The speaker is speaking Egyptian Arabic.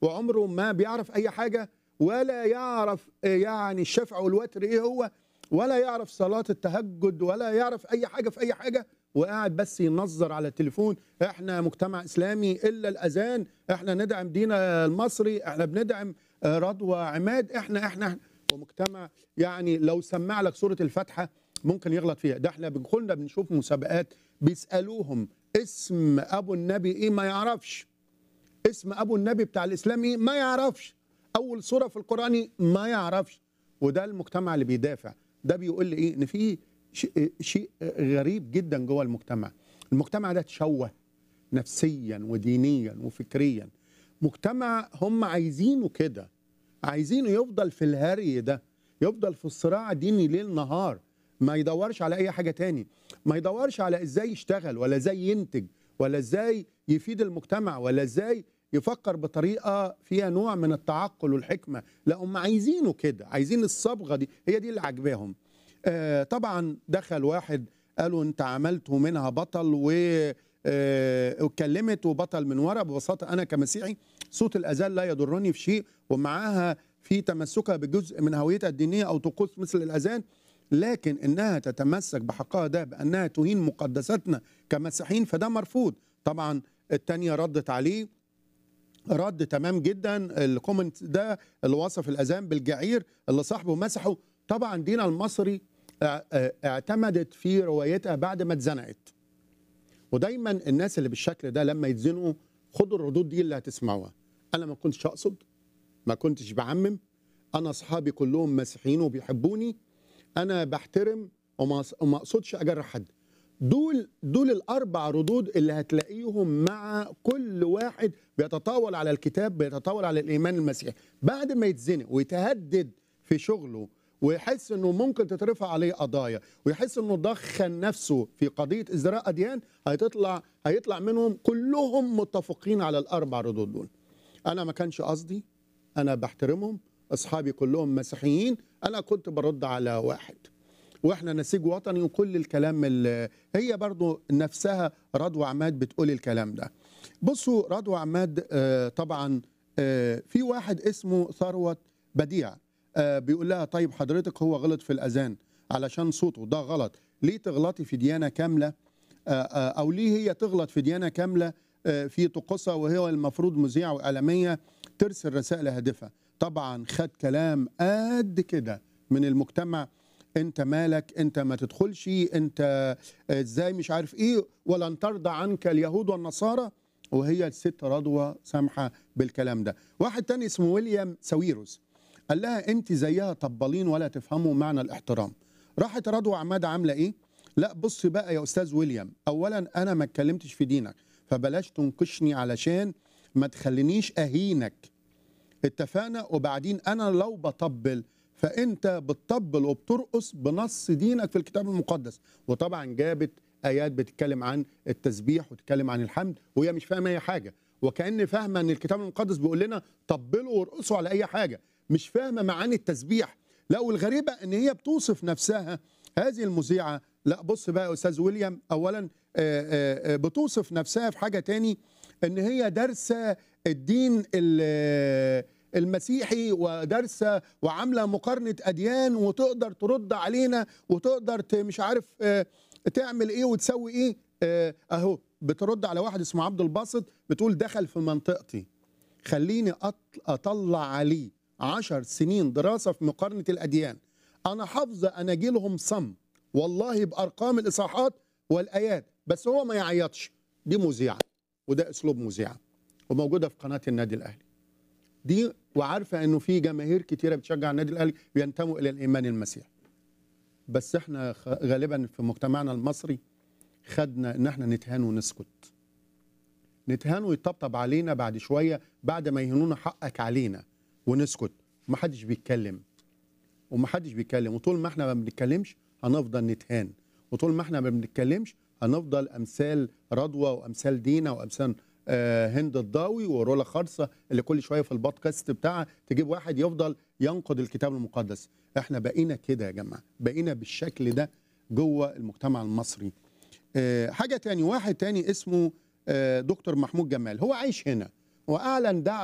وعمره ما بيعرف اي حاجه ولا يعرف آه، يعني الشفع والوتر ايه هو ولا يعرف صلاه التهجد ولا يعرف اي حاجه في اي حاجه وقاعد بس ينظر على التليفون احنا مجتمع اسلامي الا الاذان احنا ندعم دينا المصري احنا بندعم آه، رضوى عماد احنا احنا, احنا ومجتمع يعني لو سمع لك سوره الفاتحه ممكن يغلط فيها ده احنا كنا بنشوف مسابقات بيسالوهم اسم ابو النبي ايه ما يعرفش اسم ابو النبي بتاع الاسلام ايه ما يعرفش اول سوره في القران ما يعرفش وده المجتمع اللي بيدافع ده بيقول لي ايه ان في شيء- شيء غريب جدا جوه المجتمع المجتمع ده تشوه نفسيا ودينيا وفكريا مجتمع هم عايزينه كده عايزينه يفضل في الهري ده يفضل في الصراع الديني ليل نهار ما يدورش على اي حاجه تاني ما يدورش على ازاي يشتغل ولا ازاي ينتج ولا ازاي يفيد المجتمع ولا ازاي يفكر بطريقه فيها نوع من التعقل والحكمه لا هم عايزينه كده عايزين الصبغه دي هي دي اللي عاجباهم آه طبعا دخل واحد قالوا انت عملته منها بطل و آه، واتكلمت وبطل من ورا ببساطه انا كمسيحي صوت الاذان لا يضرني في شيء ومعاها في تمسكها بجزء من هويتها الدينيه او طقوس مثل الاذان لكن انها تتمسك بحقها ده بانها تهين مقدساتنا كمسيحيين فده مرفوض طبعا التانية ردت عليه رد تمام جدا الكومنت ده اللي وصف الاذان بالجعير اللي صاحبه مسحه طبعا دينا المصري اه- اه- اعتمدت في روايتها بعد ما اتزنقت ودايما الناس اللي بالشكل ده لما يتزنقوا خدوا الردود دي اللي هتسمعوها انا ما كنتش اقصد ما كنتش بعمم انا اصحابي كلهم مسيحيين وبيحبوني انا بحترم وما وما اقصدش اجرح حد دول دول الاربع ردود اللي هتلاقيهم مع كل واحد بيتطاول على الكتاب بيتطاول على الايمان المسيحي بعد ما يتزنق ويتهدد في شغله ويحس انه ممكن تترفع عليه قضايا ويحس انه دخل نفسه في قضيه ازدراء اديان هتطلع هيطلع منهم كلهم متفقين على الاربع ردود دول انا ما كانش قصدي انا بحترمهم اصحابي كلهم مسيحيين انا كنت برد على واحد واحنا نسيج وطني وكل الكلام اللي هي برضو نفسها رضوى عماد بتقول الكلام ده بصوا رضوى عماد آه، طبعا آه، في واحد اسمه ثروت بديع آه، بيقول لها طيب حضرتك هو غلط في الاذان علشان صوته ده غلط ليه تغلطي في ديانه كامله آه، آه، او ليه هي تغلط في ديانه كامله آه، في طقوسها وهي المفروض مذيعه واعلاميه ترسل رسائل هادفه طبعا خد كلام قد كده من المجتمع انت مالك انت ما تدخلش انت ازاي مش عارف ايه ولن ترضى عنك اليهود والنصارى وهي الست رضوى سامحه بالكلام ده واحد تاني اسمه ويليام ساويروس قال لها انت زيها طبالين ولا تفهموا معنى الاحترام راحت رضوى عماد عامله ايه لا بص بقى يا استاذ ويليام اولا انا ما اتكلمتش في دينك فبلاش تنقشني علشان ما تخلينيش اهينك اتفقنا وبعدين انا لو بطبل فانت بتطبل وبترقص بنص دينك في الكتاب المقدس وطبعا جابت ايات بتتكلم عن التسبيح وتتكلم عن الحمد وهي مش فاهمه اي حاجه وكان فاهمه ان الكتاب المقدس بيقول لنا طبلوا وارقصوا على اي حاجه مش فاهمه معاني التسبيح لا والغريبه ان هي بتوصف نفسها هذه المذيعه لا بص بقى يا استاذ ويليام اولا آه، آه، آه، بتوصف نفسها في حاجه تاني ان هي دارسه الدين ال- المسيحي ودارسه وعامله مقارنه اديان وتقدر ترد علينا وتقدر ت- مش عارف آه، تعمل ايه وتسوي ايه آه، اهو بترد على واحد اسمه عبد الباسط بتقول دخل في منطقتي خليني أط- اطلع عليه عشر سنين دراسه في مقارنه الاديان انا حافظه اناجيلهم صم والله بارقام الاصحاحات والايات بس هو ما يعيطش دي مذيعه وده اسلوب مذيعه وموجوده في قناه النادي الاهلي دي وعارفه انه في جماهير كتيره بتشجع النادي الاهلي بينتموا الى الايمان المسيحي بس احنا خ- غالبا في مجتمعنا المصري خدنا ان احنا نتهان ونسكت نتهان ويطبطب علينا بعد شويه بعد ما يهنونا حقك علينا ونسكت ومحدش بيتكلم ومحدش بيتكلم وطول ما احنا ما بنتكلمش هنفضل نتهان وطول ما احنا ما بنتكلمش هنفضل امثال رضوى وامثال دينا وامثال آه هند الضاوي ورولا خرصه اللي كل شويه في البودكاست بتاعها تجيب واحد يفضل ينقد الكتاب المقدس احنا بقينا كده يا جماعه بقينا بالشكل ده جوه المجتمع المصري آه حاجه تاني واحد تاني اسمه آه دكتور محمود جمال هو عايش هنا واعلن دعوه